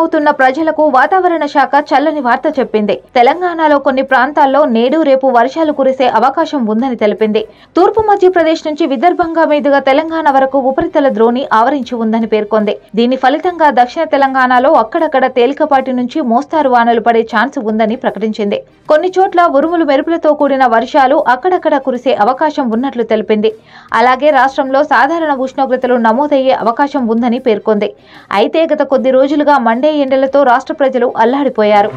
అవుతున్న ప్రజలకు వాతావరణ శాఖ చల్లని వార్త చెప్పింది తెలంగాణలో కొన్ని ప్రాంతాల్లో నేడు రేపు వర్షాలు కురిసే అవకాశం ఉందని తెలిపింది తూర్పు మధ్యప్రదేశ్ నుంచి విదర్భంగా మీదుగా తెలంగాణ వరకు ఉపరితల ద్రోణి ఆవరించి ఉందని పేర్కొంది దీని ఫలితంగా దక్షిణ తెలంగాణలో అక్కడక్కడ తేలికపాటి నుంచి మోస్తారు వానలు పడే ఛాన్స్ ఉందని ప్రకటించింది కొన్ని చోట్ల ఉరుములు మెరుపులతో కూడిన వర్షాలు అక్కడక్కడ కురిసే అవకాశం ఉన్నట్లు తెలిపింది అలాగే రాష్ట్రంలో సాధారణ ఉష్ణోగ్రతలు నమోదయ్యే అవకాశం ఉందని పేర్కొంది అయితే గత కొద్ది రోజులుగా మండే ఎండలతో రాష్ట్ర ప్రజలు అల్లాడిపోయారు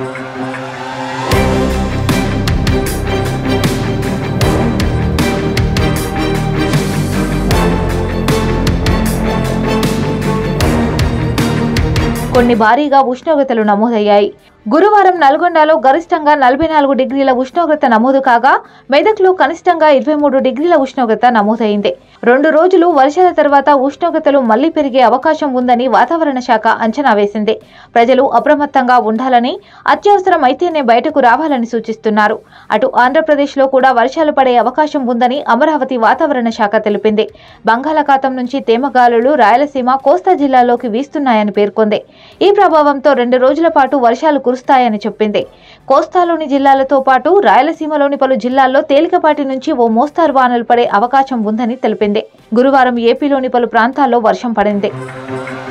కొన్ని భారీగా ఉష్ణోగ్రతలు నమోదయ్యాయి గురువారం నల్గొండలో గరిష్టంగా నలభై నాలుగు డిగ్రీల ఉష్ణోగ్రత నమోదు కాగా మెదక్లో కనిష్టంగా ఇరవై మూడు డిగ్రీల ఉష్ణోగ్రత నమోదైంది రెండు రోజులు వర్షాల తర్వాత ఉష్ణోగ్రతలు మళ్లీ పెరిగే అవకాశం ఉందని వాతావరణ శాఖ అంచనా వేసింది ప్రజలు అప్రమత్తంగా ఉండాలని అత్యవసరం అయితేనే బయటకు రావాలని సూచిస్తున్నారు అటు ఆంధ్రప్రదేశ్లో కూడా వర్షాలు పడే అవకాశం ఉందని అమరావతి వాతావరణ శాఖ తెలిపింది బంగాళాఖాతం నుంచి తేమగాలులు రాయలసీమ కోస్తా జిల్లాలోకి వీస్తున్నాయని పేర్కొంది ఈ ప్రభావంతో రెండు రోజుల పాటు వర్షాలు కురుస్తాయని చెప్పింది కోస్తాలోని జిల్లాలతో పాటు రాయలసీమలోని పలు జిల్లాల్లో తేలికపాటి నుంచి ఓ మోస్తారు వానలు పడే అవకాశం ఉందని తెలిపింది గురువారం ఏపీలోని పలు ప్రాంతాల్లో వర్షం పడింది